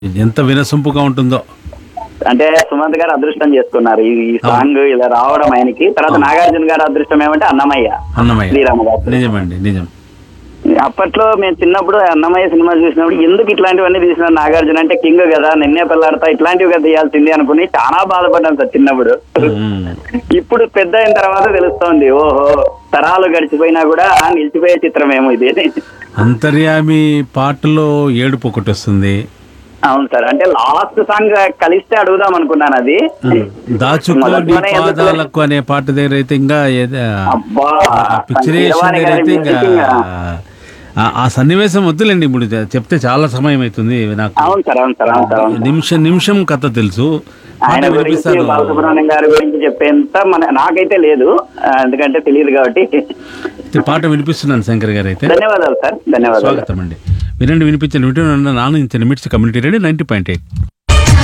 ఎంత వినసొంపుగా ఉంటుందో అంటే సుమంత్ గారు అదృష్టం చేసుకున్నారు ఈ ఈ సాంగ్ ఇలా రావడం ఆయనకి తర్వాత నాగార్జున గారు అదృష్టం ఏమంటే అన్నమయ్య అన్నమయ్య శ్రీరామ గారు నిజమండి నిజం అప్పట్లో మేము చిన్నప్పుడు అన్నమయ్య సినిమా చూసినప్పుడు ఎందుకు ఇట్లాంటివన్నీ తీసిన నాగార్జున అంటే కింగ్ కదా నిన్నే పిల్లాడతా ఇట్లాంటివి కదా తీయాల్సింది అనుకుని చాలా బాధపడ్డాను సార్ చిన్నప్పుడు ఉమ్. ఇప్పుడు పెద్ద అయిన తర్వాత తెలుస్తోంది ఓహో తరాలు గడిచిపోయినా కూడా నిలిచిపోయే చిత్రమేమో ఇది అంతర్యామి పాటలో ఏడుపు ఒకటి వస్తుంది అవును సార్ అంటే లాస్ట్ సాంగ్ కలిస్తే అడుగుదాం అనుకున్నాను అది దాచుకో నీ మొదట్లోనే ఎందుకు పాదాలకు అనే పాట దగ్గర అయితే ఇంకా ఏద- అబ్బా ఆ పిక్చరేషన్ సంగీతవాణి దగ్గర గారి అయితే ఇంకా music ఇంకా. ఆ- ఆ సన్నివేశం వద్దులేండి ఇప్పుడు చెప్తే చాలా సమయం అవుతుంది నాకు అవును సార్ అవును సార్ అవును సార్ అవును సార్. నిమిషం నిమిషం కథ తెలుసు పాట ఆయన గురించి వినిపిస్తారు బాలసుబ్రహ్మణ్యం గారి గురించి చెప్పేంత మన నాకైతే లేదు ఆ, ఎందుకంటే తెలియదు కాబట్టి పాట వినిపిస్తున్నాను శంకర్ గారు అయితే ధన్యవాదాలు సార్ ధన్యవాదాలు స్వాగతం అండి వినండి వినిపించండి వింటున్నాను నాన్న ఇంత MITS community radio ninety point eight